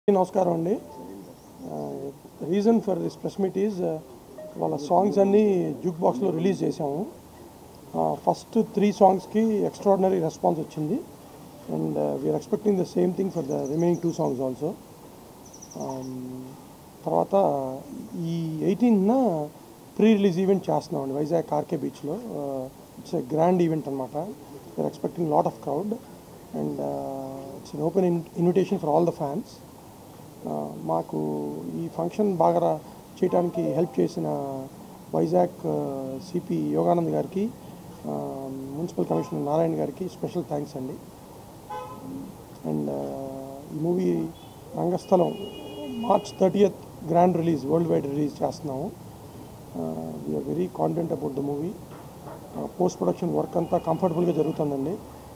నమస్కారం అండి reason for this press meet is వాళ్ళ సాంగ్స్ అన్నీ జూక్ బాక్స్లో రిలీజ్ చేసాము ఫస్ట్ త్రీ సాంగ్స్కి ఎక్స్ట్రాడినరీ రెస్పాన్స్ వచ్చింది and we are expecting the same thing for the remaining two songs also తర్వాత ఈ ఎయిటీన్త్న ప్రీ రిలీజ్ ఈవెంట్ చేస్తున్నామండి వైజాగ్ ఆర్కే బీచ్లో ఇట్స్ ఎ గ్రాండ్ ఈవెంట్ అనమాట we are expecting lot of crowd and it's an open invitation for all the fans మాకు ఈ function బాగా రా- చేయడానికి హెల్ప్ చేసిన వైజాగ్ సిపి యోగానంద్ గారికి ఆ, మున్సిపల్ కమిషనర్ నారాయణ గారికి స్పెషల్ థ్యాంక్స్ అండి అండ్ ఈ movie Rangasthalam March thirtieth grand release world wide release చేస్తున్నాము we are very confident about the movie post production work అంతా కంఫర్టబుల్గా జరుగుతుందండి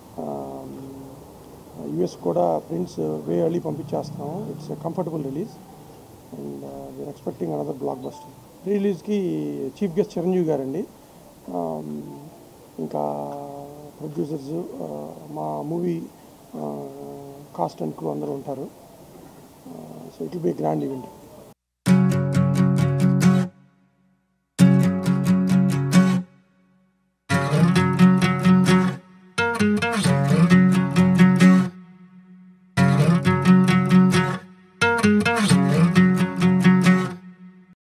యుఎస్ కూడా ప్రింట్స్ వే అర్లీ పంపించేస్తున్నాము it's comfortable release and we are expecting another blockbuster రిలీజ్కి chief guest Chiranjeevi గారండి Um, ఇంకా producers మా మూవీ కాస్ట్ అండ్ క్రూ అందరూ ఉంటారు so it will be grand event